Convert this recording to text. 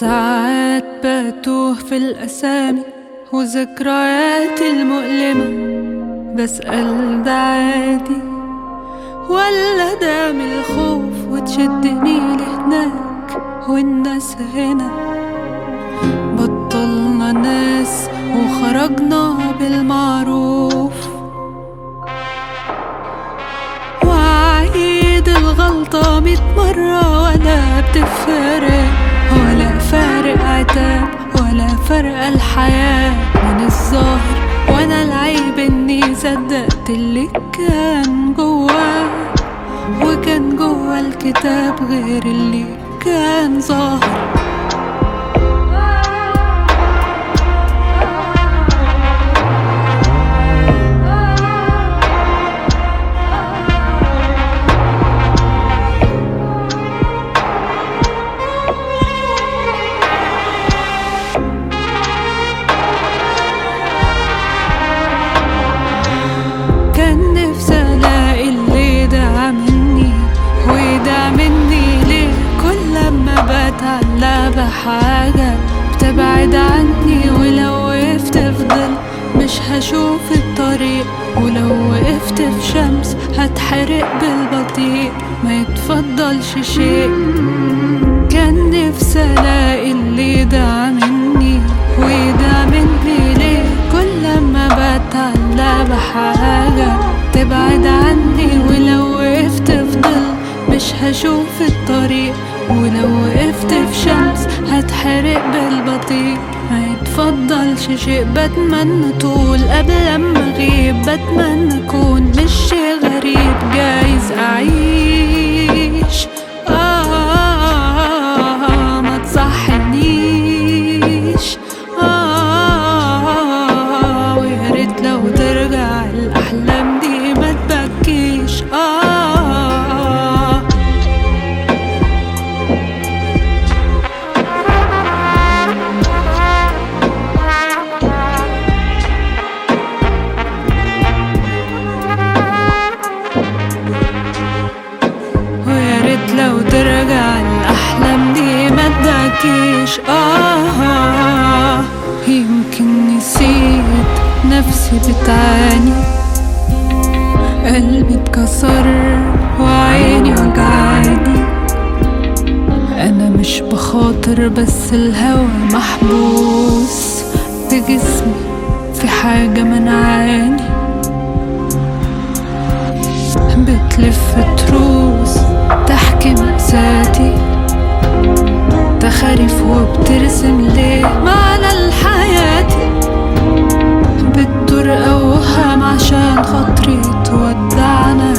ساعات بتوه في الأسامي وذكرياتي المؤلمة بسأل ده عادي ولا ده من الخوف وتشدني لهناك والناس هنا بطلنا ناس وخرجنا بالمعروف وعيد الغلطة ميت مرة ولا بتفرق ولا فارق عتاب ولا فرق الحياة من الظاهر وانا العيب اني صدقت اللي كان جواه وكان جوا الكتاب غير اللي كان ظاهر كان نفسي الاقي اللي دعا مني ويدعى مني ليه كل لما بتعلق بحاجة بتبعد عني ولو وقفت في ظل مش هشوف الطريق ولو وقفت في شمس هتحرق بالبطيء ما يتفضلش شيء كان نفسي الاقي اللي دعا مني ويدعى مني ليه كل لما بتعلق بحاجة تبعد عني ولو وقفت في ظل مش هشوف الطريق ولو وقفت في شمس هتحرق بالبطيء ما يتفضلش شيء بتمنى طول قبل لما اغيب بتمنى اكون مش شي غريب جايز اعيش آه ما تصحنيش آه ويا ريت لو ترجع الأحلام دي ما تبكيش آه ويا ريت لو ترجع الأحلام دي ما تبكيش آه يمكن نسيت نفسي بتعاني قلبي اتكسر وعيني وجعاني أنا مش بخاطر بس الهوى محبوس في جسمي في حاجة منعاني بتلف تروس تحكي مأساتي تخاريف وبترسم ليه معنى لحياتي بتدور أوهام عشان خاطري تودعنا